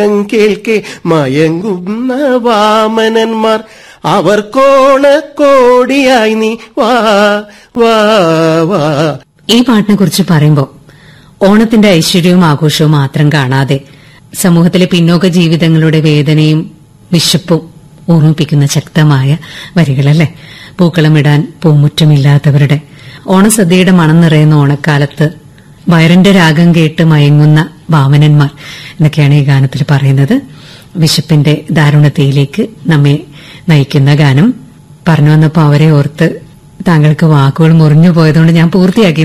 കേൾക്കെ മയങ്ങുന്ന വാമനന്മാർ അവർക്കോണക്കോടിയായി നീ വാ വാ വാ ഈ പാട്ടിനെ കുറിച്ച് പറയുമ്പോൾ ഓണത്തിന്റെ ഐശ്വര്യവും ആഘോഷവും മാത്രം കാണാതെ സമൂഹത്തിലെ പിന്നോക്ക ജീവിതങ്ങളുടെ വേദനയും വിശപ്പും ഓർമ്മിപ്പിക്കുന്ന ശക്തമായ വരികളല്ലേ പൂക്കളമിടാൻ പൂമുറ്റമില്ലാത്തവരുടെ ഓണസദ്യയുടെ മണം നിറയുന്ന ഓണക്കാലത്ത് വയറിന്റെ രാഗം കേട്ട് മയങ്ങുന്ന വാമനന്മാർ എന്നൊക്കെയാണ് ഈ ഗാനത്തിൽ പറയുന്നത് വിശപ്പിന്റെ ദാരുണതയിലേക്ക് നമ്മെ നയിക്കുന്ന ഗാനം പറഞ്ഞു വന്നപ്പോൾ അവരെ ഓർത്ത് താങ്കൾക്ക് വാക്കുകൾ മുറിഞ്ഞു പോയതുകൊണ്ട് ഞാൻ പൂർത്തിയാക്കി